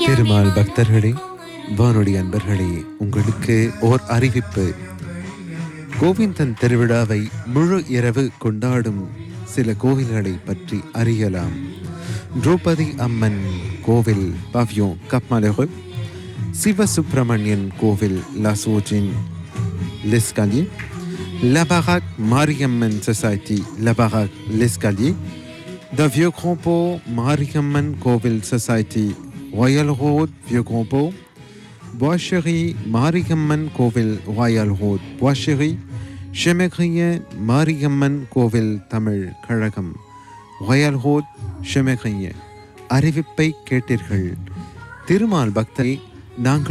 திருமால் பக்தர்களே வானொலி அன்பர்களே உங்களுக்கு ஓர் அறிவிப்பு கோவிந்தன் திருவிழாவை முழு இரவு கொண்டாடும் சில கோவில்களை பற்றி அறியலாம் திரௌபதி அம்மன் கோவில் பவ்யோன் கப்மலகு சிவசுப்பிரமணியன் கோவில் லசோஜின் l'escalier, la baraque Mariamman Society, la baraque l'escalier, The Vieux Grand Port Mariamman Coville Society, Royal Road, Vieux Grand Port, Boischerie Mariamman Coville, Royal Road, Boischerie, Chemegrien Mariamman Coville, Tamil கழகம் ராயல் ஹோட் ஷெமெகைய அறிவிப்பை கேட்டீர்கள் திருமால் பக்தரை நாங்கள்